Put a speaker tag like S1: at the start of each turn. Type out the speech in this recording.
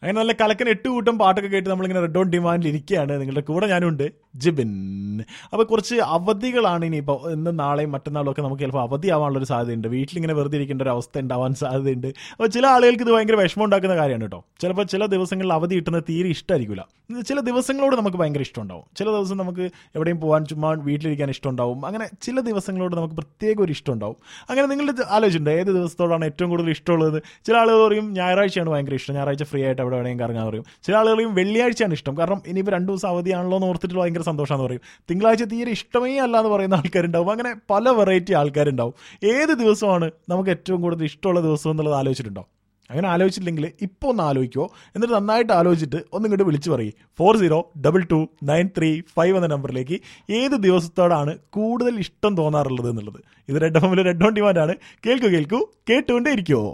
S1: അങ്ങനെ നല്ല കലക്കൻ എട്ട് കൂട്ടം പാട്ടൊക്കെ കേട്ട് നമ്മളിങ്ങനെ റെഡ് ഓൺ ഡിമാൻഡിൽ ഇരിക്കുകയാണ് നിങ്ങളുടെ കൂടെ ഞാനുണ്ട് ജിബിൻ അപ്പോൾ കുറച്ച് അവധികളാണ് ഇനിയിപ്പോൾ ഇന്നും നാളെയും മറ്റന്നാളും ഒക്കെ നമുക്ക് ചിലപ്പോൾ അവധിയാവാനുള്ളൊരു സാധ്യതയുണ്ട് വീട്ടിലിങ്ങനെ വെറുതെ ഇരിക്കേണ്ട ഒരു അവസ്ഥ ഉണ്ടാവാൻ സാധ്യതയുണ്ട് അപ്പോൾ ചില ആളുകൾക്ക് ഇത് ഭയങ്കര വിഷമം ഉണ്ടാക്കുന്ന കാര്യമാണ് കേട്ടോ ചിലപ്പോൾ ചില ദിവസങ്ങളിൽ അവധി കിട്ടുന്നത് തീരെ ഇഷ്ടമായിരിക്കില്ല ചില ദിവസങ്ങളോട് നമുക്ക് ഭയങ്കര ഇഷ്ടമുണ്ടാവും ചില ദിവസം നമുക്ക് എവിടെയും പോകാൻ ചുമ്മാ വീട്ടിലിരിക്കാൻ ഇഷ്ടമുണ്ടാവും അങ്ങനെ ചില ദിവസങ്ങളോട് നമുക്ക് പ്രത്യേക ഒരു ഇഷ്ടമുണ്ടാവും അങ്ങനെ നിങ്ങളുടെ ആലോചിച്ചിട്ടുണ്ട് ഏത് ദിവസത്തോടാണ് ഏറ്റവും കൂടുതൽ ഇഷ്ടമുള്ളത് ചില ആളുകൾ പറയും ഞായറാഴ്ചയാണ് ഭയങ്കര ഇഷ്ടം ഞായറാഴ്ച ഫ്രീ ആയിട്ട് എവിടെ വേണമെങ്കിൽ കറങ്ങാൻ പറയും ചില ആളുകൾ പറയും വെള്ളിയാഴ്ചയാണ് ഇഷ്ടം കാരണം ഇനിയിപ്പോൾ രണ്ട് ദിവസം അവധിയാണല്ലോ എന്ന് ഓർത്തിട്ട് ഭയങ്കര സന്തോഷമാണെന്ന് പറയും തിങ്കളാഴ്ച തീരെ ഇഷ്ടമേ അല്ല എന്ന് പറയുന്ന ആൾക്കാരുണ്ടാവും അങ്ങനെ പല വെറൈറ്റി ആൾക്കാരുണ്ടാവും ഏത് ദിവസമാണ് നമുക്ക് ഏറ്റവും കൂടുതൽ ഇഷ്ടമുള്ള ദിവസം എന്നുള്ളത് ആലോചിച്ചിട്ടുണ്ടോ അങ്ങനെ ആലോചിച്ചില്ലെങ്കിൽ ഇപ്പോൾ ഒന്ന് ആലോചിക്കുമോ എന്നിട്ട് നന്നായിട്ട് ആലോചിച്ചിട്ട് ഒന്നും ഇങ്ങോട്ട് വിളിച്ചു പറയും four zero double two nine three five എന്ന നമ്പറിലേക്ക് ഏത് ദിവസത്തോടാണ് കൂടുതൽ ഇഷ്ടം തോന്നാറുള്ളത് എന്നുള്ളത് ഇത് റെഡ് എഫ് എമ്മിൽ റെഡ് ഓൺ ഡിമാൻഡാണ് കേൾക്കൂ കേൾക്കൂ കേട്ടുകൊണ്ടേ ഇരിക്കുമോ